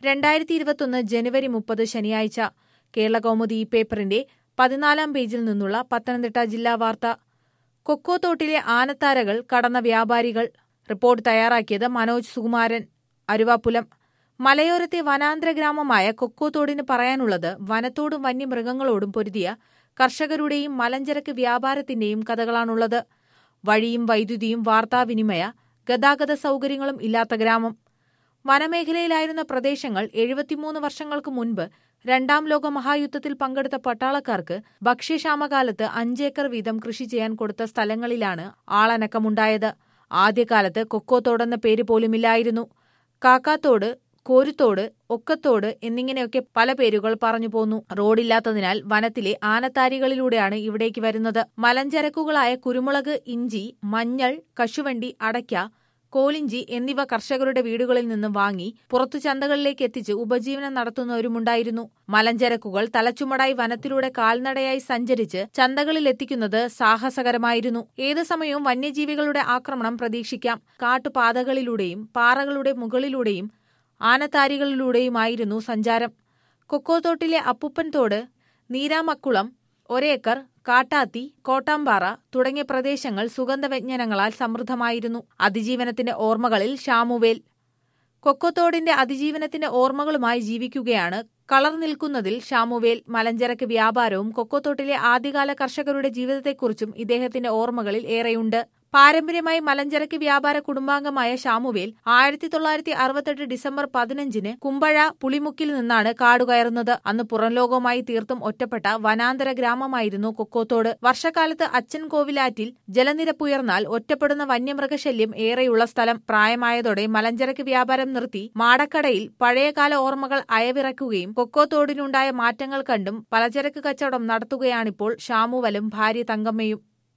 രണ്ടായിരത്തി ഇരുപത്തൊന്ന് ജനുവരി മുപ്പത് ശനിയാഴ്ച കേരളകൗമുദി ഈ പേപ്പറിന്റെ പതിനാലാം പേജിൽ നിന്നുള്ള പത്തനംതിട്ട ജില്ലാ വാർത്ത കൊക്കോത്തോട്ടിലെ ആനത്താരകൾ കടന്ന വ്യാപാരികൾ റിപ്പോർട്ട് തയ്യാറാക്കിയത് മനോജ് സുകുമാരൻ അരുവാപ്പുലം മലയോരത്തെ വനാന്തര ഗ്രാമമായ കൊക്കോത്തോടിന് പറയാനുള്ളത് വനത്തോടും വന്യമൃഗങ്ങളോടും പൊരുതിയ കർഷകരുടെയും മലഞ്ചരക്ക് വ്യാപാരത്തിന്റെയും കഥകളാണുള്ളത് വഴിയും വൈദ്യുതിയും വാർത്താവിനിമയ ഗതാഗത സൗകര്യങ്ങളും ഇല്ലാത്ത ഗ്രാമം വനമേഖലയിലായിരുന്ന പ്രദേശങ്ങൾ എഴുപത്തിമൂന്ന് വർഷങ്ങൾക്ക് മുൻപ് രണ്ടാം ലോക മഹായുദ്ധത്തിൽ പങ്കെടുത്ത പട്ടാളക്കാർക്ക് ഭക്ഷ്യക്ഷാമകാലത്ത് അഞ്ചേക്കർ വീതം കൃഷി ചെയ്യാൻ കൊടുത്ത സ്ഥലങ്ങളിലാണ് ആളനക്കമുണ്ടായത് ആദ്യകാലത്ത് കൊക്കോത്തോടെന്ന പേര് പോലുമില്ലായിരുന്നു കാക്കാത്തോട് കോരുത്തോട് ഒക്കത്തോട് എന്നിങ്ങനെയൊക്കെ പല പേരുകൾ പറഞ്ഞു പോന്നു റോഡില്ലാത്തതിനാൽ വനത്തിലെ ആനത്താരികളിലൂടെയാണ് ഇവിടേക്ക് വരുന്നത് മലഞ്ചരക്കുകളായ കുരുമുളക് ഇഞ്ചി മഞ്ഞൾ കശുവണ്ടി അടയ്ക്ക കോലിഞ്ചി എന്നിവ കർഷകരുടെ വീടുകളിൽ നിന്ന് വാങ്ങി പുറത്തു ചന്തകളിലേക്ക് എത്തിച്ച് ഉപജീവനം നടത്തുന്നവരുമുണ്ടായിരുന്നു മലഞ്ചരക്കുകൾ തലച്ചുമടായി വനത്തിലൂടെ കാൽനടയായി സഞ്ചരിച്ച് ചന്തകളിൽ എത്തിക്കുന്നത് സാഹസകരമായിരുന്നു ഏതു സമയവും വന്യജീവികളുടെ ആക്രമണം പ്രതീക്ഷിക്കാം കാട്ടുപാതകളിലൂടെയും പാറകളുടെ മുകളിലൂടെയും ആനത്താരികളിലൂടെയുമായിരുന്നു സഞ്ചാരം കൊക്കോത്തോട്ടിലെ അപ്പുപ്പൻ തോട് നീരാമക്കുളം ഒരേക്കർ കാട്ടാത്തി കോട്ടാമ്പാറ തുടങ്ങിയ പ്രദേശങ്ങൾ സുഗന്ധവ്യഞ്ജനങ്ങളാൽ സമൃദ്ധമായിരുന്നു അതിജീവനത്തിന്റെ ഓർമ്മകളിൽ ഷാമുവേൽ കൊക്കോത്തോടിന്റെ അതിജീവനത്തിന്റെ ഓർമ്മകളുമായി ജീവിക്കുകയാണ് കളർ നിൽക്കുന്നതിൽ ഷാമുവേൽ മലഞ്ചരക്ക് വ്യാപാരവും കൊക്കോത്തോട്ടിലെ ആദ്യകാല കർഷകരുടെ ജീവിതത്തെക്കുറിച്ചും ഇദ്ദേഹത്തിന്റെ ഓർമ്മകളിൽ ഏറെയുണ്ട് പാരമ്പര്യമായി മലഞ്ചരക്ക് വ്യാപാര കുടുംബാംഗമായ ഷാമുവേൽ ആയിരത്തി തൊള്ളായിരത്തി അറുപത്തെട്ട് ഡിസംബർ പതിനഞ്ചിന് കുമ്പഴ പുളിമുക്കിൽ നിന്നാണ് കാടുകയറുന്നത് അന്ന് പുറംലോകവുമായി തീർത്തും ഒറ്റപ്പെട്ട വനാന്തര ഗ്രാമമായിരുന്നു കൊക്കോത്തോട് വർഷക്കാലത്ത് അച്ഛൻ കോവിലാറ്റിൽ ജലനിരപ്പുയർന്നാൽ ഒറ്റപ്പെടുന്ന വന്യമൃഗശല്യം ഏറെയുള്ള സ്ഥലം പ്രായമായതോടെ മലഞ്ചരക്ക് വ്യാപാരം നിർത്തി മാടക്കടയിൽ പഴയകാല ഓർമ്മകൾ അയവിറക്കുകയും കൊക്കോത്തോടിനുണ്ടായ മാറ്റങ്ങൾ കണ്ടും പലചരക്ക് കച്ചവടം നടത്തുകയാണിപ്പോൾ ഷാമുവലും ഭാര്യ തങ്കമ്മയും